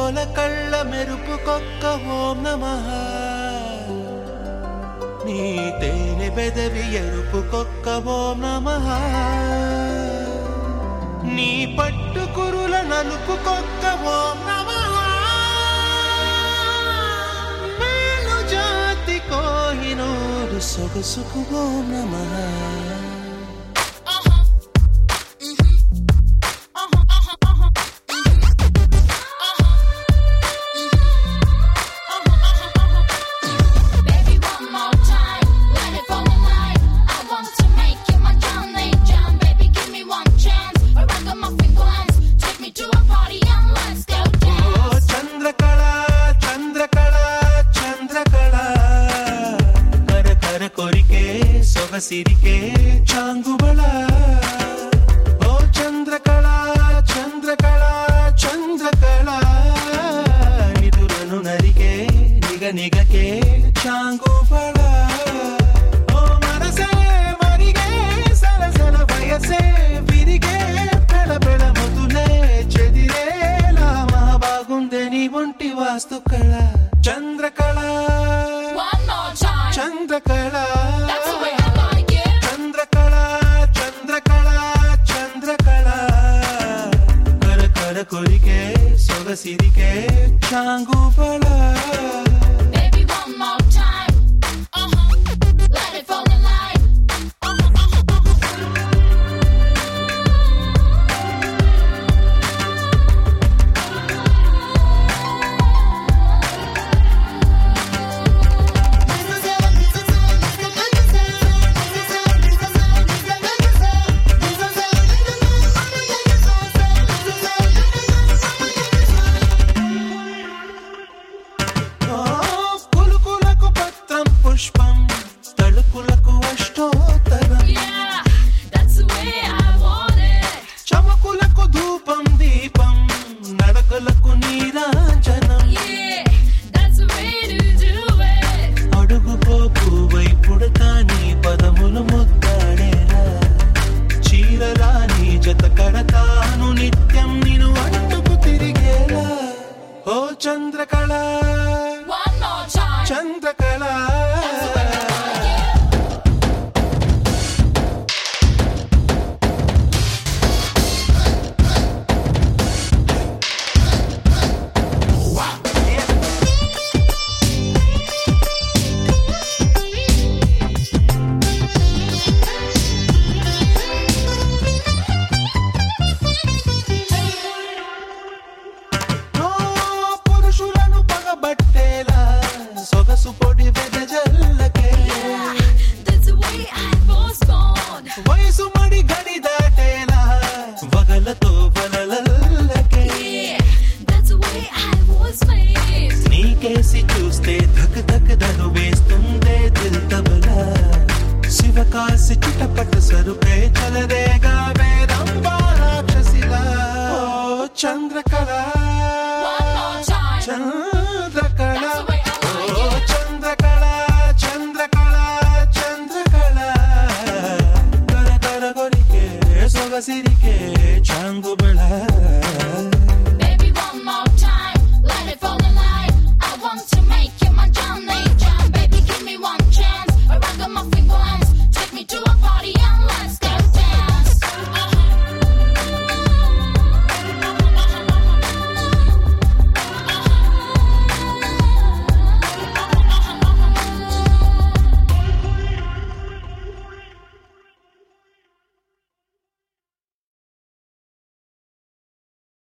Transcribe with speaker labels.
Speaker 1: కోల కళ్ళ మెరుపుకొక్క ఓం నమః నీ తేనె పెదవి ఎరుపుకొక్క ఓం నమః నీ పట్టు కురుల నలుపుకొక్క ఓం నమః మేలు జాతి కోహినూరు సొగసుకు ఓం నమః
Speaker 2: Baby, one more time, let it fall in line. I want to make you my John Lane John. Baby, give me one chance. A ragamuffin glance. Take me to a party and let's go
Speaker 1: oh
Speaker 2: dance.
Speaker 1: Chandrakala Chandrakala Chandrakala కర కర కొరికే సొగసిరికే చాంగుబళ ఓ చంద్రకళ చంద్రకళ చంద్రకళ నిదురను నరికే నిగ నిగకే చాంగుబళ ఓ మనసే మరిగే సరసన వయసే విరిగే పెడ పెడ మొదలే చెదిరేలా మా బాగుందే నీ ఒంటి వాస్తు కళ Chandrakala
Speaker 2: One more time.
Speaker 1: Chandrakala
Speaker 2: That's the way I like it.
Speaker 1: Chandrakala Chandrakala Chandrakala కర కర కొరికే సొగసిరికే చాంగుబళ
Speaker 2: Baby, one more time. Uh-huh. Let it fall in line. Uh-huh, uh-huh, uh-huh.
Speaker 1: ఓ కులుకులకు పత్రం పుష్పం తళుకులకు అష్టోత్తరం
Speaker 2: Yeah, that's the way I want it.
Speaker 1: చమకులకు ధూపం దీపం నడకలకు నీరాంజనం
Speaker 2: Yeah, that's the way to do it.
Speaker 1: అడుగుపోకు వైపుడతా నీ పదములు ముద్దాడేలా చీరలా నీ జత కడతాను నిత్యం నిన్ను అంటుకు తిరిగేలా ఓ Chandrakala
Speaker 2: One more time.
Speaker 1: Chandrakala ఓ పురుషులను పగబట్టేలా సొగసు పొడి వెదజ